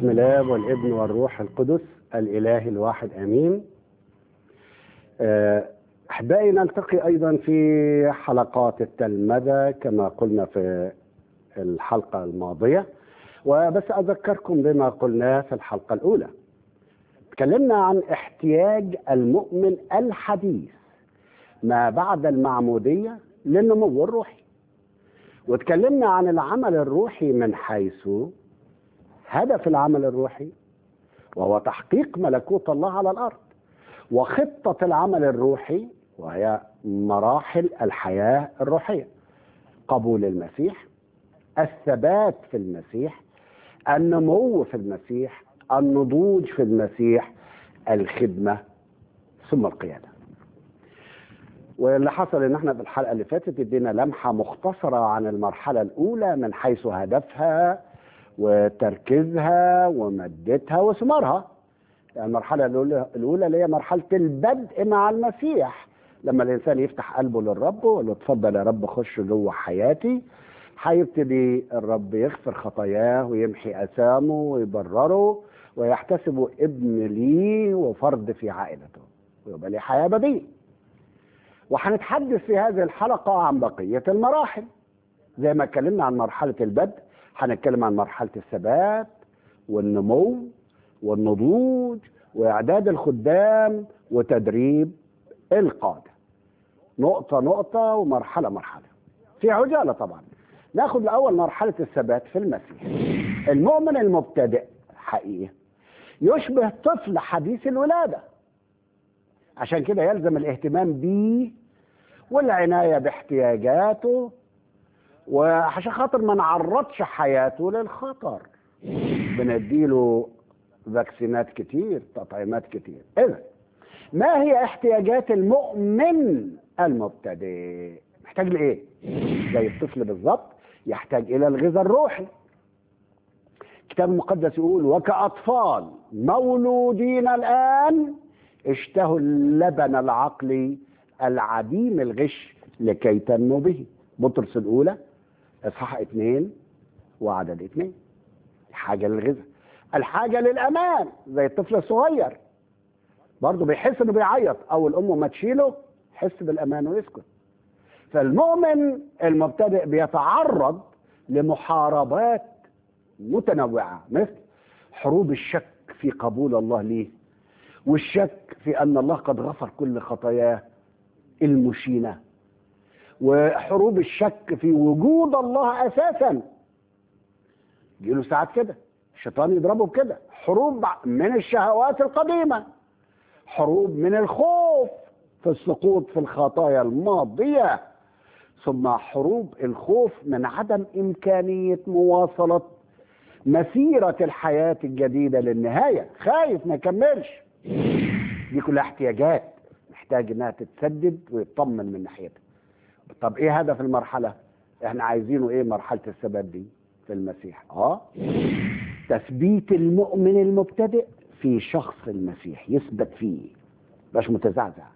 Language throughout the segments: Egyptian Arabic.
باسم الاب والابن والروح القدس الاله الواحد امين آه، احبائي نلتقي ايضا في حلقات التلمذه كما قلنا في الحلقه الماضيه وبس اذكركم بما قلناه في الحلقه الاولى تكلمنا عن احتياج المؤمن الحديث ما بعد المعموديه للنمو الروحي وتكلمنا عن العمل الروحي من حيث هدف العمل الروحي وهو تحقيق ملكوت الله على الارض وخطه العمل الروحي وهي مراحل الحياه الروحيه قبول المسيح الثبات في المسيح النمو في المسيح النضوج في المسيح الخدمه ثم القياده واللي حصل ان احنا في الحلقه اللي فاتت ادينا لمحه مختصره عن المرحله الاولى من حيث هدفها وتركيزها ومادتها وثمارها يعني المرحله الاولى الاولى اللي هي مرحله البدء مع المسيح لما الانسان يفتح قلبه للرب ويقول له اتفضل يا رب خش جوه حياتي هيبتدي الرب يغفر خطاياه ويمحي اثامه ويبرره ويحتسبه ابن ليه وفرد في عائلته ويبقى ليه حياه ابديه وهنتحدث في هذه الحلقة عن بقية المراحل زي ما اتكلمنا عن مرحلة البدء هنتكلم عن مرحلة الثبات والنمو والنضوج وإعداد الخدام وتدريب القادة نقطة نقطة ومرحلة مرحلة في عجالة طبعا ناخد الأول مرحلة الثبات في المسيح المؤمن المبتدئ حقيقي يشبه طفل حديث الولادة عشان كده يلزم الاهتمام بيه والعناية باحتياجاته وعشان خاطر ما نعرضش حياته للخطر بنديله فاكسينات كتير تطعيمات كتير إذا ما هي احتياجات المؤمن المبتدئ محتاج لإيه زي الطفل بالظبط يحتاج إلى الغذاء الروحي الكتاب المقدس يقول وكأطفال مولودين الآن اشتهوا اللبن العقلي العديم الغش لكي تنمو به بطرس الأولى إصحاح اثنين وعدد اثنين حاجة للغذاء الحاجة للأمان زي الطفل الصغير برضه بيحس إنه بيعيط أول أمه ما تشيله يحس بالأمان ويسكت فالمؤمن المبتدئ بيتعرض لمحاربات متنوعة مثل حروب الشك في قبول الله ليه والشك في ان الله قد غفر كل خطاياه المشينه وحروب الشك في وجود الله اساسا يجيله ساعات كده الشيطان يضربه بكده حروب من الشهوات القديمه حروب من الخوف في السقوط في الخطايا الماضيه ثم حروب الخوف من عدم امكانيه مواصله مسيره الحياه الجديده للنهايه خايف ما يكملش دي كلها احتياجات محتاج انها تتسدد ويطمن من ناحيتها طب ايه هدف المرحله احنا عايزينه ايه مرحله الثبات دي في المسيح اه تثبيت المؤمن المبتدئ في شخص المسيح يثبت فيه مش متزعزع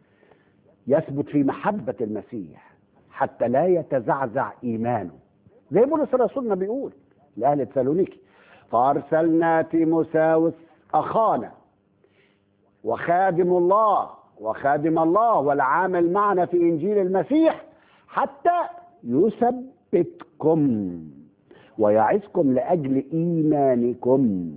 يثبت في محبة المسيح حتى لا يتزعزع إيمانه زي بولس الرسول ما بيقول لأهل تسالونيكي فأرسلنا تيموساوس أخانا وخادم الله وخادم الله والعامل معنا في انجيل المسيح حتى يثبتكم ويعظكم لاجل ايمانكم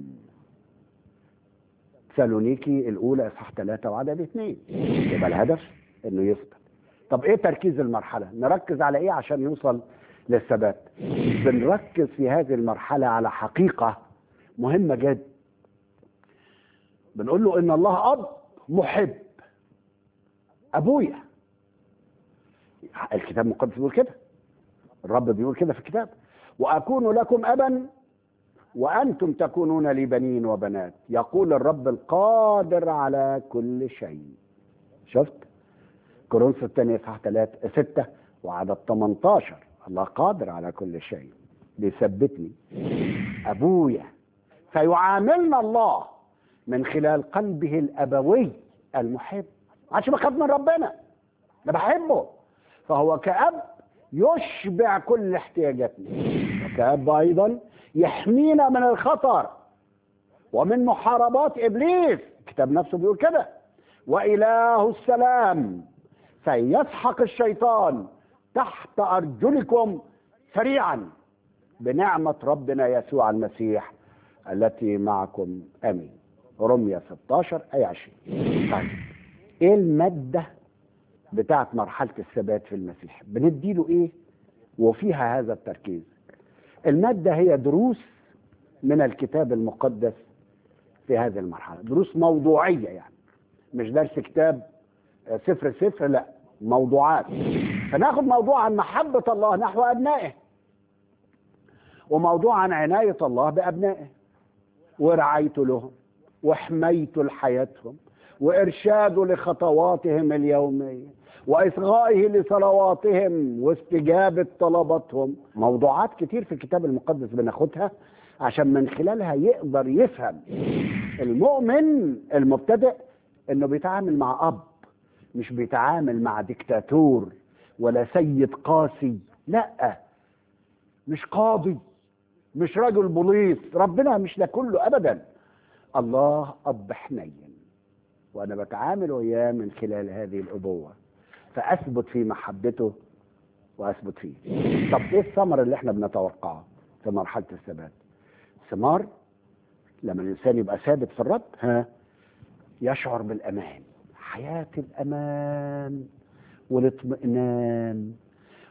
سالونيكي الاولى اصحاح ثلاثة وعدد اثنين يبقى الهدف انه يثبت طب ايه تركيز المرحله نركز على ايه عشان يوصل للثبات بنركز في هذه المرحله على حقيقه مهمه جدا بنقول له ان الله اب محب ابويا الكتاب المقدس بيقول كده الرب بيقول كده في الكتاب واكون لكم ابا وانتم تكونون لي بنين وبنات يقول الرب القادر على كل شيء شفت كورنثوس الثانية صح 3 6 وعدد 18 الله قادر على كل شيء بيثبتني ابويا فيعاملنا الله من خلال قلبه الابوي المحب عشان بخاف من ربنا انا بحبه فهو كاب يشبع كل احتياجاتنا وكاب ايضا يحمينا من الخطر ومن محاربات ابليس الكتاب نفسه بيقول كده واله السلام سيسحق الشيطان تحت ارجلكم سريعا بنعمه ربنا يسوع المسيح التي معكم امين رمية 16 اي 20 طيب ايه الماده بتاعت مرحله الثبات في المسيح بنديله ايه وفيها هذا التركيز الماده هي دروس من الكتاب المقدس في هذه المرحله دروس موضوعيه يعني مش درس كتاب سفر سفر لا موضوعات فناخد موضوع عن محبه الله نحو ابنائه وموضوع عن عنايه الله بابنائه ورعايته لهم وحمايته لحياتهم وارشاده لخطواتهم اليوميه واصغائه لصلواتهم واستجابه طلباتهم موضوعات كتير في الكتاب المقدس بناخدها عشان من خلالها يقدر يفهم المؤمن المبتدئ انه بيتعامل مع اب مش بيتعامل مع ديكتاتور ولا سيد قاسي لا مش قاضي مش رجل بوليس ربنا مش ده كله ابدا الله اب حنين وانا بتعامل وياه من خلال هذه الابوه فاثبت في محبته واثبت فيه طب ايه الثمر اللي احنا بنتوقعه في مرحله الثبات ثمار لما الانسان يبقى ثابت في الرب ها يشعر بالامان حياه الامان والاطمئنان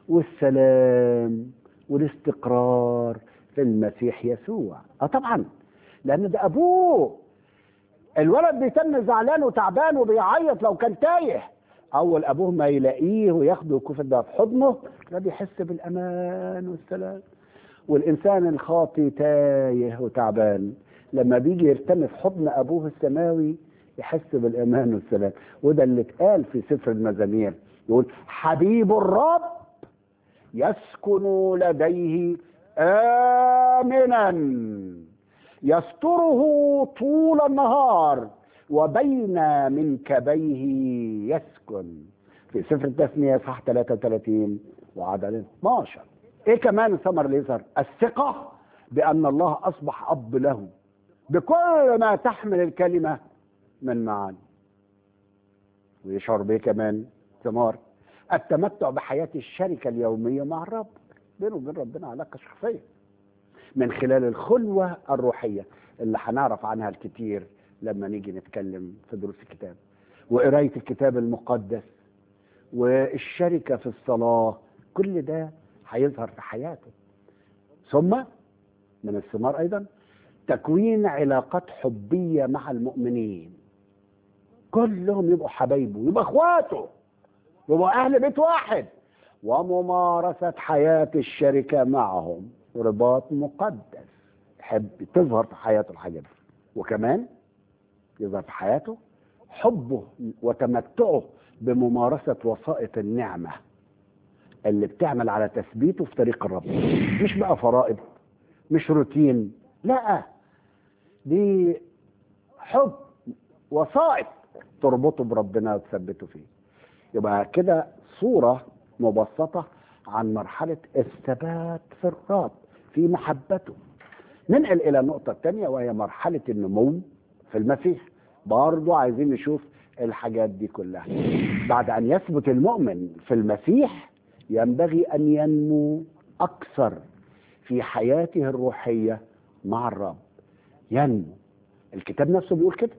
والسلام والاستقرار في المسيح يسوع اه طبعا لان ده ابوه الولد بيتم زعلان وتعبان وبيعيط لو كان تايه اول ابوه ما يلاقيه وياخده ويكون ده في حضنه ده بيحس بالامان والسلام والانسان الخاطي تايه وتعبان لما بيجي يرتمي في حضن ابوه السماوي يحس بالامان والسلام وده اللي اتقال في سفر المزامير يقول حبيب الرب يسكن لديه امنا يستره طول النهار وبين منكبيه يسكن في سفر التثنية صح 33 وعدد 12 ايه كمان الثمر اللي يظهر الثقة بأن الله أصبح أب له بكل ما تحمل الكلمة من معاني ويشعر بيه كمان ثمار التمتع بحياة الشركة اليومية مع الرب بينه وبين ربنا علاقة شخصية من خلال الخلوة الروحية اللي هنعرف عنها الكتير لما نيجي نتكلم في دروس الكتاب وقراية الكتاب المقدس والشركة في الصلاة كل ده هيظهر في حياته ثم من الثمار أيضا تكوين علاقات حبية مع المؤمنين كلهم يبقوا حبايبه يبقوا اخواته يبقوا اهل بيت واحد وممارسة حياة الشركة معهم رباط مقدس يحب تظهر في حياته الحاجات دي وكمان يظهر في حياته حبه وتمتعه بممارسة وسائط النعمة اللي بتعمل على تثبيته في طريق الرب مش بقى فرائض مش روتين لا دي حب وسائط تربطه بربنا وتثبته فيه يبقى كده صورة مبسطة عن مرحلة الثبات في الرب في محبته ننقل إلى النقطة الثانية وهي مرحلة النمو في المسيح برضو عايزين نشوف الحاجات دي كلها بعد أن يثبت المؤمن في المسيح ينبغي أن ينمو أكثر في حياته الروحية مع الرب ينمو الكتاب نفسه بيقول كده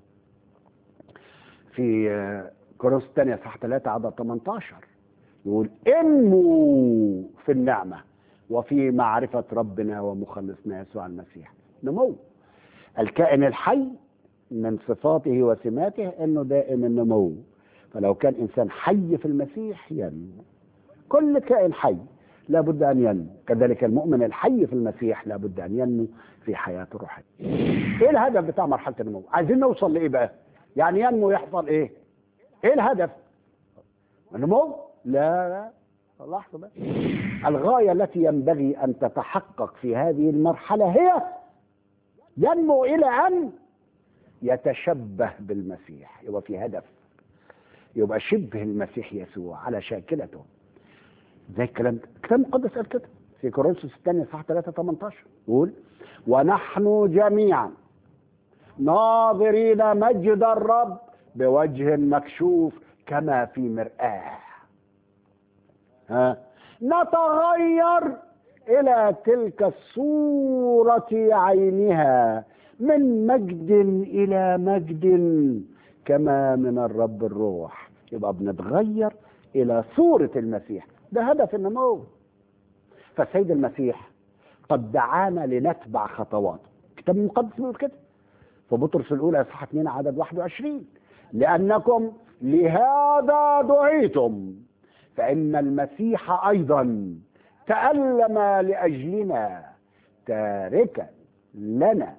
في كورنثوس الثانية صح 3 عدد 18 يقول انمو في النعمة وفي معرفة ربنا ومخلصنا يسوع المسيح نمو الكائن الحي من صفاته وسماته انه دائم النمو فلو كان انسان حي في المسيح ينمو كل كائن حي لابد ان ينمو كذلك المؤمن الحي في المسيح لابد ان ينمو في حياته الروحيه ايه الهدف بتاع مرحله النمو عايزين نوصل لايه بقى يعني ينمو يحصل ايه ايه الهدف النمو لا لا لحظه بقى الغايه التي ينبغي ان تتحقق في هذه المرحله هي ينمو الى ان يتشبه بالمسيح يبقى في هدف يبقى شبه المسيح يسوع على شاكلته زي الكلام ده الكتاب المقدس قال كده في كورنثوس الثانية صح 3 18 يقول ونحن جميعا ناظرين مجد الرب بوجه مكشوف كما في مرآة ها نتغير إلى تلك الصورة عينها من مجد إلى مجد كما من الرب الروح يبقى بنتغير إلى صورة المسيح ده هدف النمو فالسيد المسيح قد دعانا لنتبع خطواته الكتاب المقدس بيقول كده في بطرس الأولى إصحاح 2 عدد 21 لأنكم لهذا دعيتم فإن المسيح أيضا تألم لأجلنا تاركا لنا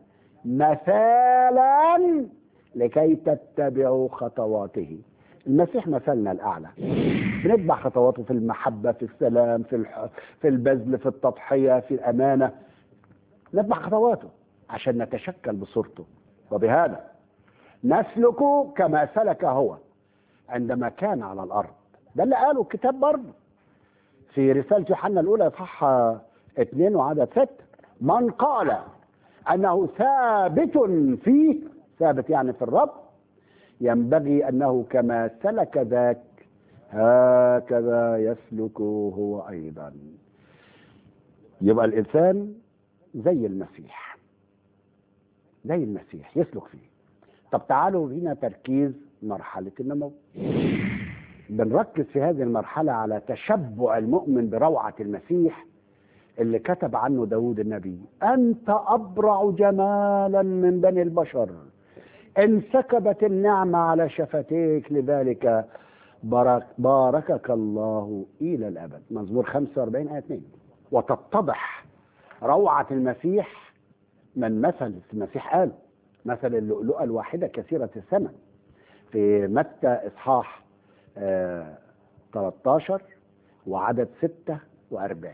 مثالا لكي تتبعوا خطواته المسيح مثلنا الأعلى بنتبع خطواته في المحبة في السلام في الح... في البذل في التضحية في الأمانة نتبع خطواته عشان نتشكل بصورته وبهذا نسلك كما سلك هو عندما كان على الأرض ده اللي قاله الكتاب برضه في رسالة يوحنا الأولى إصحاح اثنين وعدد ستة من قال أنه ثابت فيه ثابت يعني في الرب ينبغي أنه كما سلك ذاك هكذا يسلك هو أيضا يبقى الإنسان زي المسيح زي المسيح يسلك فيه طب تعالوا هنا تركيز مرحلة النمو بنركز في هذه المرحلة على تشبع المؤمن بروعة المسيح اللي كتب عنه داود النبي أنت أبرع جمالا من بني البشر انسكبت النعمة على شفتيك لذلك بارك باركك الله إلى الأبد مزمور 45 آية 2 وتتضح روعة المسيح من مثل المسيح قال مثل اللؤلؤة الواحدة كثيرة الثمن في متى إصحاح آه 13 وعدد 46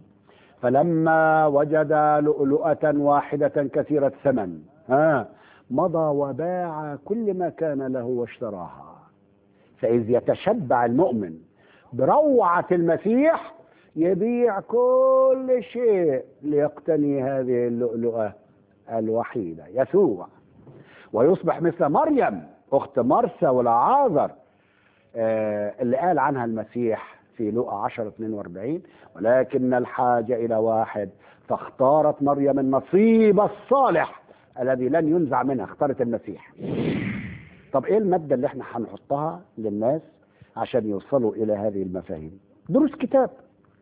فلما وجد لؤلؤة واحدة كثيرة الثمن ها مضى وباع كل ما كان له واشتراها فإذ يتشبع المؤمن بروعة المسيح يبيع كل شيء ليقتني هذه اللؤلؤة الوحيدة يسوع ويصبح مثل مريم أخت مرسى والعازر آه اللي قال عنها المسيح في لوقا 10 42 ولكن الحاجة إلى واحد فاختارت مريم النصيب الصالح الذي لن ينزع منها اختارت المسيح طب ايه المادة اللي احنا هنحطها للناس عشان يوصلوا الى هذه المفاهيم دروس كتاب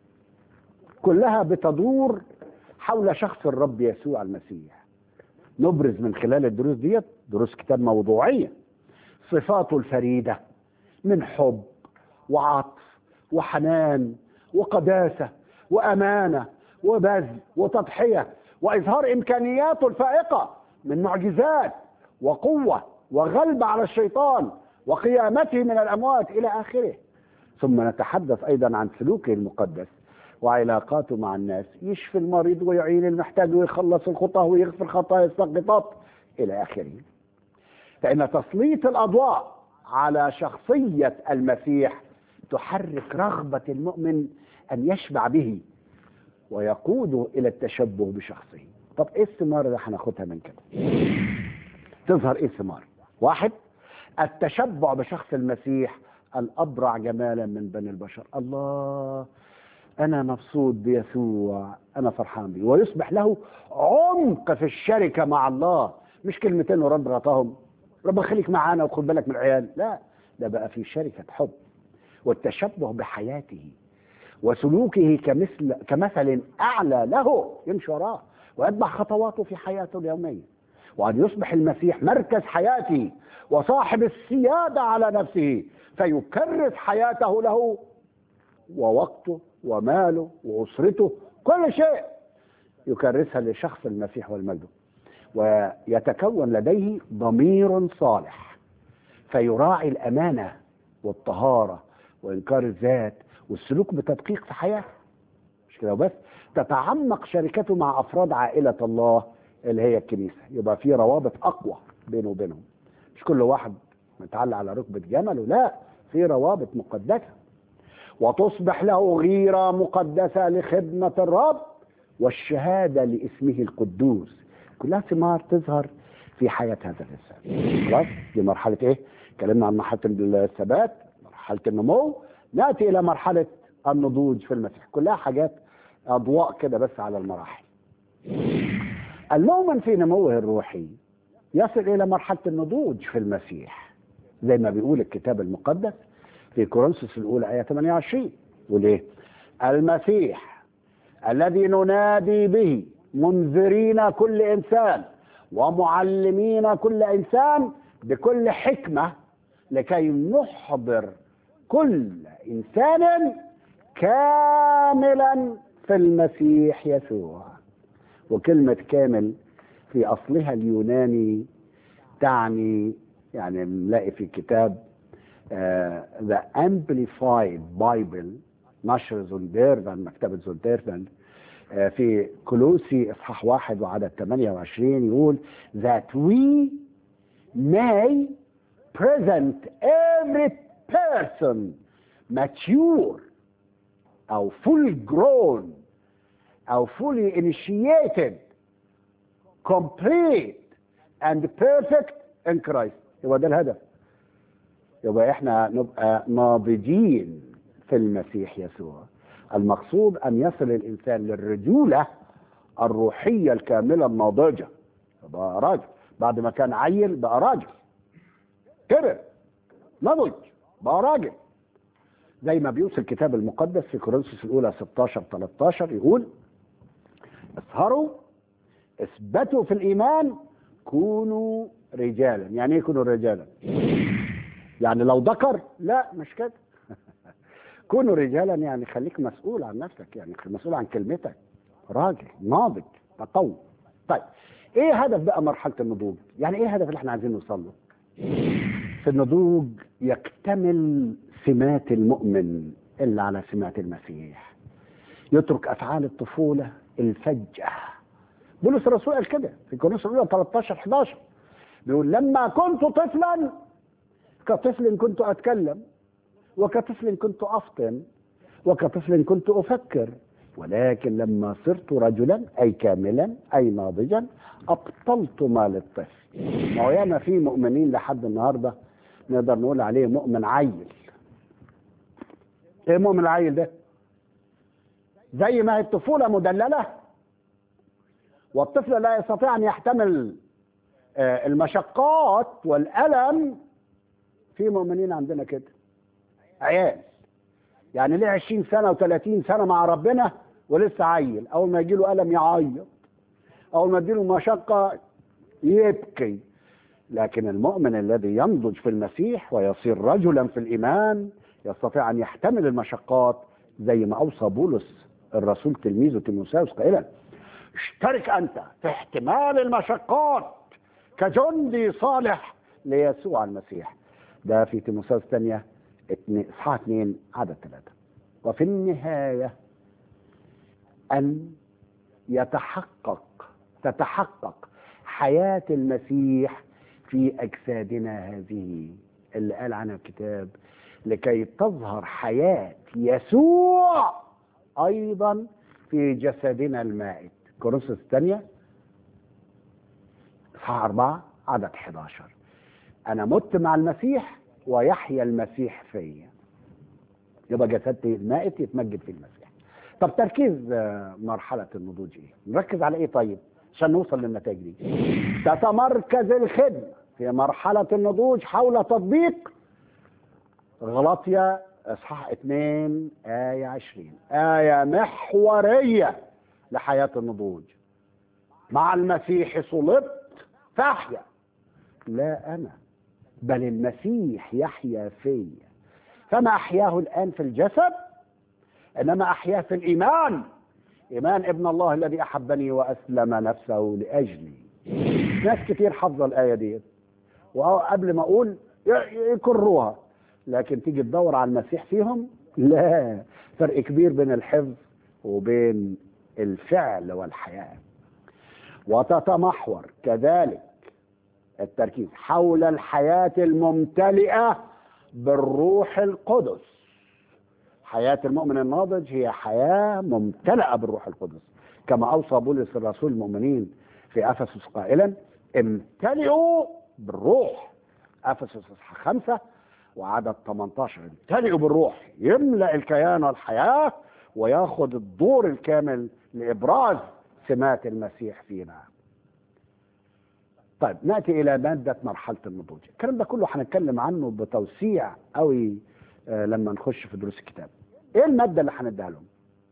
كلها بتدور حول شخص الرب يسوع المسيح نبرز من خلال الدروس ديت دروس كتاب موضوعية صفاته الفريدة من حب وعطف وحنان وقداسة وأمانة وبذل وتضحية وإظهار إمكانياته الفائقة من معجزات وقوة وغلبة على الشيطان وقيامته من الأموات إلى آخره ثم نتحدث أيضا عن سلوكه المقدس وعلاقاته مع الناس يشفي المريض ويعين المحتاج ويخلص الخطاه ويغفر خطايا الساقطات إلى آخره فإن تسليط الأضواء على شخصية المسيح تحرك رغبة المؤمن أن يشبع به ويقوده إلى التشبه بشخصه طب إيه الثمار اللي هناخدها من كده تظهر إيه الثمار واحد التشبع بشخص المسيح الأبرع جمالا من بني البشر الله أنا مبسوط بيسوع أنا فرحان بيه ويصبح له عمق في الشركة مع الله مش كلمتين ورب غطاهم رب خليك معانا وخد بالك من العيال لا ده بقى في شركة حب والتشبه بحياته وسلوكه كمثل كمثل أعلى له يمشي وراه ويتبع خطواته في حياته اليومية وأن يصبح المسيح مركز حياته وصاحب السيادة على نفسه فيكرس حياته له ووقته وماله وأسرته كل شيء يكرسها لشخص المسيح والمجد ويتكون لديه ضمير صالح فيراعي الأمانة والطهارة وإنكار الذات والسلوك بتدقيق في حياته مش كده وبس تتعمق شركته مع أفراد عائلة الله اللي هي الكنيسة يبقى في روابط أقوى بينه وبينهم مش كل واحد متعلق على ركبة جمله لا في روابط مقدسة وتصبح له غيرة مقدسة لخدمة الرب والشهادة لاسمه القدوس كلها ثمار تظهر في حياه هذا الانسان خلاص دي مرحله ايه اتكلمنا عن مرحله الثبات مرحله النمو ناتي الى مرحله النضوج في المسيح كلها حاجات اضواء كده بس على المراحل المؤمن في نموه الروحي يصل الى مرحله النضوج في المسيح زي ما بيقول الكتاب المقدس في كورنثوس الاولى ايه 28 وليه المسيح الذي ننادي به منذرين كل انسان ومعلمين كل انسان بكل حكمه لكي نحضر كل انسان كاملا في المسيح يسوع وكلمه كامل في اصلها اليوناني تعني يعني نلاقي في كتاب ذا uh, Amplified Bible نشر زولديرفان مكتبة زولديرفان uh, في كلوسي اصحاح واحد وعدد 28 يقول that we may present every person mature او full grown او fully initiated complete and perfect in Christ يبقى ده الهدف يبقى احنا نبقى ناضجين في المسيح يسوع المقصود ان يصل الانسان للرجوله الروحيه الكامله الناضجه يبقى راجل بعد ما كان عيل بقى راجل كبر نضج بقى راجل زي ما بيوصي الكتاب المقدس في كورنثوس الاولى 16 13 يقول اسهروا اثبتوا في الايمان كونوا رجالا يعني ايه كونوا رجالا يعني لو ذكر لا مش كده كونوا رجالا يعني خليك مسؤول عن نفسك يعني مسؤول عن كلمتك راجل ناضج تقوى طيب ايه هدف بقى مرحله النضوج يعني ايه هدف اللي احنا عايزين نوصل له في النضوج يكتمل سمات المؤمن الا على سمات المسيح يترك افعال الطفوله الفجه بولس الرسول قال كده في كورنثوس الاولى 13 11 بيقول لما كنت طفلا كطفل كنت اتكلم وكطفل كنت افطن وكطفل كنت افكر ولكن لما صرت رجلا اي كاملا اي ناضجا ابطلت ما للطفل ما هو ياما في مؤمنين لحد النهارده نقدر نقول عليه مؤمن عيل ايه مؤمن العيل ده زي ما هي الطفوله مدلله والطفل لا يستطيع ان يحتمل المشقات والالم في مؤمنين عندنا كده عيال يعني ليه 20 سنه و30 سنه مع ربنا ولسه عيل اول ما يجي له الم يعيط اول ما له مشقه يبكي لكن المؤمن الذي ينضج في المسيح ويصير رجلا في الايمان يستطيع ان يحتمل المشقات زي ما اوصى بولس الرسول تلميذه تيموثاوس قائلا اشترك انت في احتمال المشقات كجندي صالح ليسوع المسيح ده في تيموثاوس الثانية اصحاح 2 عدد ثلاثة وفي النهاية أن يتحقق تتحقق حياة المسيح في أجسادنا هذه اللي قال عنها الكتاب لكي تظهر حياة يسوع أيضا في جسدنا المائت كورنثوس الثانية اصحاح أربعة عدد 11 أنا مت مع المسيح ويحيا المسيح فيا يبقى جسدي المائت يتمجد في المسيح طب تركيز مرحلة النضوج ايه؟ نركز على ايه طيب؟ عشان نوصل للنتائج دي. تتمركز الخدمة في مرحلة النضوج حول تطبيق غلطية اصحاح 2 آية 20 آية محورية لحياة النضوج مع المسيح صلبت فاحيا لا أنا بل المسيح يحيا في فما أحياه الآن في الجسد إنما أحياه في الإيمان إيمان ابن الله الذي أحبني وأسلم نفسه لأجلي ناس كتير حافظة الآية دي وقبل ما أقول يكروها لكن تيجي تدور على المسيح فيهم لا فرق كبير بين الحفظ وبين الفعل والحياة وتتمحور كذلك التركيز حول الحياة الممتلئة بالروح القدس حياة المؤمن الناضج هي حياة ممتلئة بالروح القدس كما أوصى بولس الرسول المؤمنين في أفسس قائلا امتلئوا بالروح افسس اصحاح خمسه وعدد 18 امتلئوا بالروح يملا الكيان والحياه وياخذ الدور الكامل لابراز سمات المسيح فينا طيب ناتي الى ماده مرحله النضوج الكلام ده كله هنتكلم عنه بتوسيع قوي آه، لما نخش في دروس الكتاب ايه الماده اللي هنديها لهم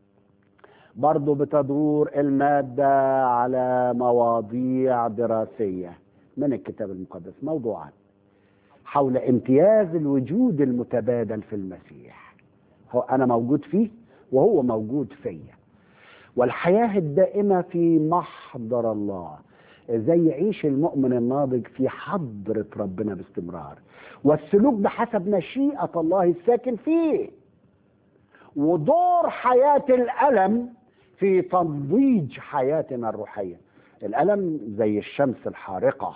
برضه بتدور الماده على مواضيع دراسيه من الكتاب المقدس موضوعات حول امتياز الوجود المتبادل في المسيح هو انا موجود فيه وهو موجود فيا والحياه الدائمه في محضر الله ازاي يعيش المؤمن الناضج في حضره ربنا باستمرار والسلوك بحسب مشيئه الله الساكن فيه ودور حياه الالم في تنضيج حياتنا الروحيه الالم زي الشمس الحارقه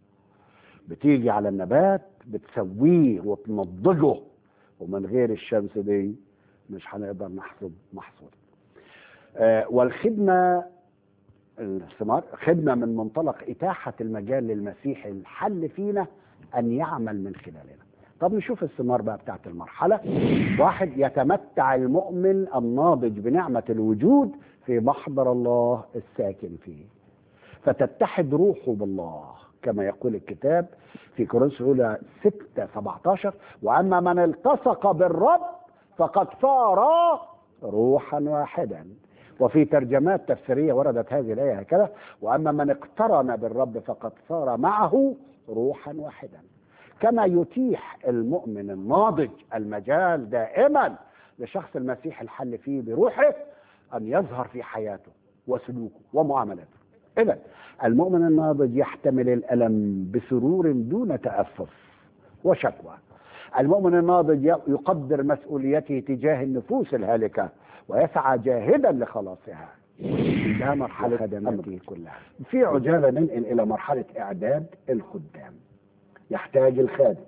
بتيجي على النبات بتسويه وتنضجه ومن غير الشمس دي مش هنقدر نحصد محصول آه والخدمه الثمار خدمه من منطلق اتاحه المجال للمسيح الحل فينا ان يعمل من خلالنا طب نشوف الثمار بقى بتاعت المرحله واحد يتمتع المؤمن الناضج بنعمه الوجود في محضر الله الساكن فيه فتتحد روحه بالله كما يقول الكتاب في كورنثوس الاولى 6 17 واما من التصق بالرب فقد صار روحا واحدا وفي ترجمات تفسيريه وردت هذه الايه هكذا واما من اقترن بالرب فقد صار معه روحا واحدا كما يتيح المؤمن الناضج المجال دائما لشخص المسيح الحل فيه بروحه ان يظهر في حياته وسلوكه ومعاملاته اذا المؤمن الناضج يحتمل الالم بسرور دون تأفف وشكوى المؤمن الناضج يقدر مسؤوليته تجاه النفوس الهالكه ويسعى جاهدا لخلاصها ده مرحلة خدماته كلها في عجالة ننقل إلى مرحلة إعداد الخدام يحتاج الخادم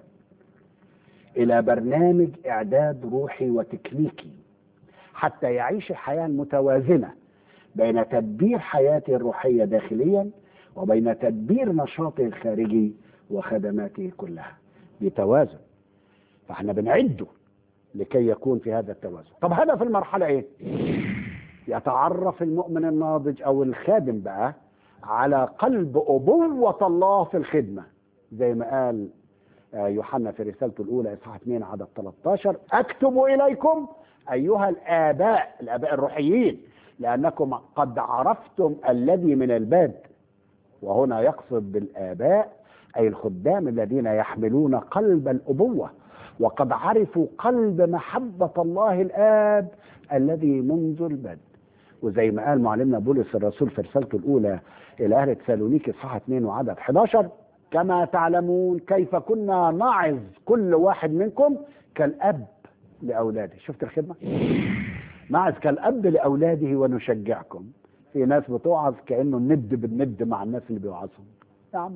إلى برنامج إعداد روحي وتكنيكي حتى يعيش الحياة المتوازنة بين تدبير حياته الروحية داخليا وبين تدبير نشاطه الخارجي وخدماته كلها بتوازن فاحنا بنعده لكي يكون في هذا التوازن طب هدف المرحلة ايه يتعرف المؤمن الناضج او الخادم بقى على قلب ابوة الله في الخدمة زي ما قال يوحنا في رسالته الاولى اصحاح 2 عدد 13 اكتب اليكم ايها الاباء الاباء الروحيين لانكم قد عرفتم الذي من البدء وهنا يقصد بالاباء اي الخدام الذين يحملون قلب الابوه وقد عرفوا قلب محبه الله الاب الذي منذ البدء وزي ما قال معلمنا بولس الرسول في رسالته الاولى الى اهل تسالونيكي اصحاح 2 وعدد 11 كما تعلمون كيف كنا نعظ كل واحد منكم كالاب لاولاده شفت الخدمه نعظ كالاب لاولاده ونشجعكم في ناس بتوعظ كانه الند بالند مع الناس اللي بيوعظهم يا عم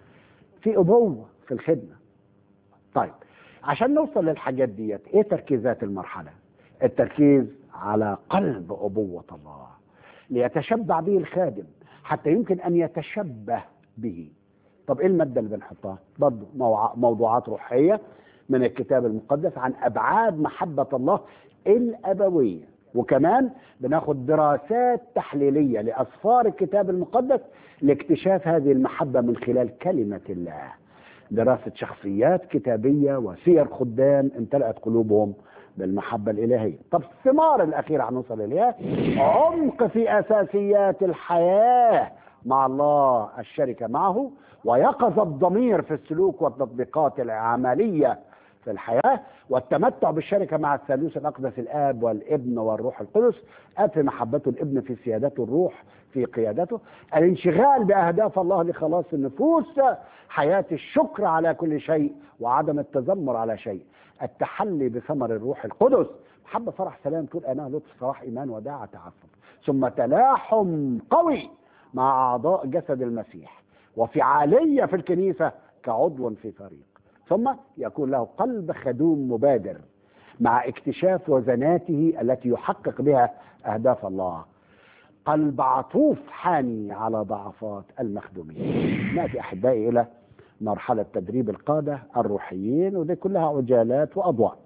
في ابوه في الخدمه طيب عشان نوصل للحاجات ديت ايه تركيزات المرحله التركيز على قلب ابوه الله ليتشبع به الخادم حتى يمكن ان يتشبه به طب ايه الماده اللي بنحطها برضه موضوعات روحيه من الكتاب المقدس عن ابعاد محبه الله الابويه وكمان بناخد دراسات تحليليه لاسفار الكتاب المقدس لاكتشاف هذه المحبه من خلال كلمه الله دراسه شخصيات كتابيه وسير خدام امتلأت قلوبهم بالمحبه الالهيه طب الثمار الاخيره هنوصل اليها عمق في اساسيات الحياه مع الله الشركه معه ويقظ الضمير في السلوك والتطبيقات العمليه في الحياة والتمتع بالشركة مع الثالوث الأقدس الآب والابن والروح القدس آب في محبته الابن في سيادته الروح في قيادته الانشغال بأهداف الله لخلاص النفوس حياة الشكر على كل شيء وعدم التذمر على شيء التحلي بثمر الروح القدس محبة فرح سلام طول أناه لطف صلاح إيمان وداعة تعفف ثم تلاحم قوي مع أعضاء جسد المسيح وفعالية في الكنيسة كعضو في فريق ثم يكون له قلب خدوم مبادر مع اكتشاف وزناته التي يحقق بها اهداف الله قلب عطوف حاني على ضعفات المخدومين نأتي أحبائي إلى مرحلة تدريب القادة الروحيين ودي كلها عجالات وأضواء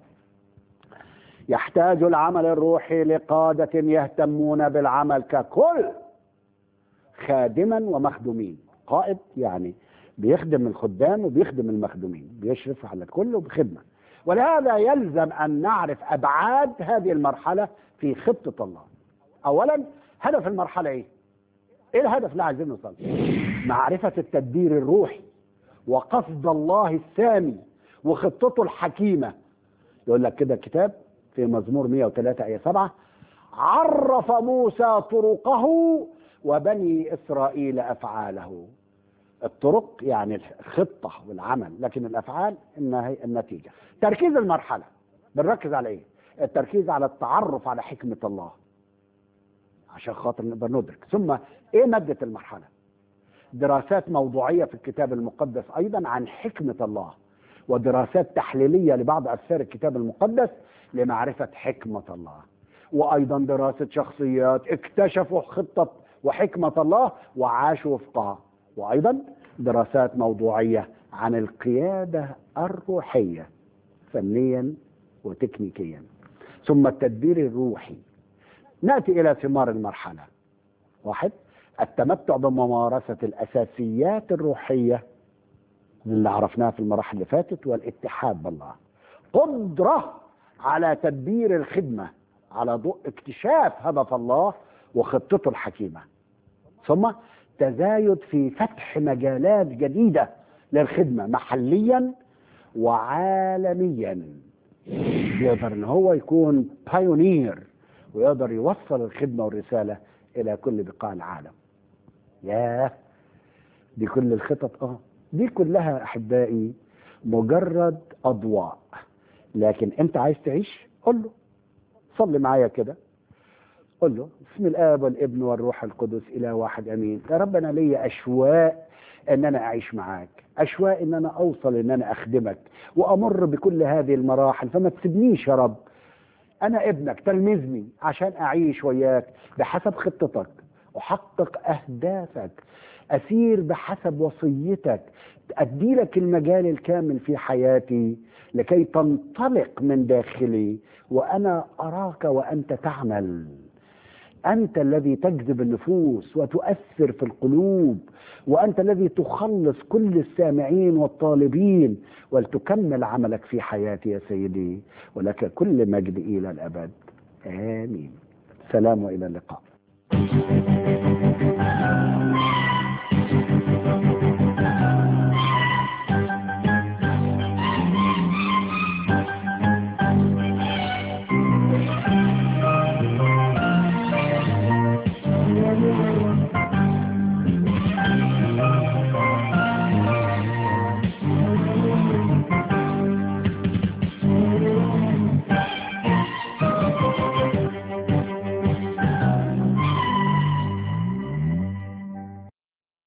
يحتاج العمل الروحي لقادة يهتمون بالعمل ككل خادما ومخدومين قائد يعني بيخدم الخدام وبيخدم المخدومين بيشرف على الكل وبخدمة ولهذا يلزم أن نعرف أبعاد هذه المرحلة في خطة الله أولا هدف المرحلة إيه؟ إيه الهدف اللي عايزين نوصل معرفة التدبير الروحي وقصد الله السامي وخطته الحكيمة يقول لك كده كتاب في مزمور 103 آية 7 عرف موسى طرقه وبني إسرائيل أفعاله الطرق يعني الخطة والعمل لكن الأفعال إنها هي النتيجة تركيز المرحلة بنركز على إيه التركيز على التعرف على حكمة الله عشان خاطر نقدر ندرك ثم إيه مادة المرحلة دراسات موضوعية في الكتاب المقدس أيضا عن حكمة الله ودراسات تحليلية لبعض أسفار الكتاب المقدس لمعرفة حكمة الله وأيضا دراسة شخصيات اكتشفوا خطة وحكمة الله وعاشوا وفقها وأيضا دراسات موضوعية عن القيادة الروحية فنيا وتكنيكيا ثم التدبير الروحي نأتي إلى ثمار المرحلة واحد التمتع بممارسة الأساسيات الروحية اللي عرفناها في المراحل اللي فاتت والاتحاد بالله قدرة على تدبير الخدمة على ضوء اكتشاف هدف الله وخطته الحكيمة ثم تزايد في فتح مجالات جديدة للخدمة محليا وعالميا يقدر ان هو يكون بايونير ويقدر يوصل الخدمة والرسالة الى كل بقاع العالم ياه دي كل الخطط اه دي كلها احبائي مجرد اضواء لكن انت عايز تعيش قول له صلي معايا كده قل له بسم الاب والابن والروح القدس الى واحد امين يا رب انا ليا اشواق ان انا اعيش معاك اشواق ان انا اوصل ان انا اخدمك وامر بكل هذه المراحل فما تسيبنيش يا رب انا ابنك تلمذني عشان اعيش وياك بحسب خطتك احقق اهدافك اسير بحسب وصيتك ادي لك المجال الكامل في حياتي لكي تنطلق من داخلي وانا اراك وانت تعمل انت الذي تجذب النفوس وتؤثر في القلوب وانت الذي تخلص كل السامعين والطالبين ولتكمل عملك في حياتي يا سيدي ولك كل مجد الى الابد امين سلام والى اللقاء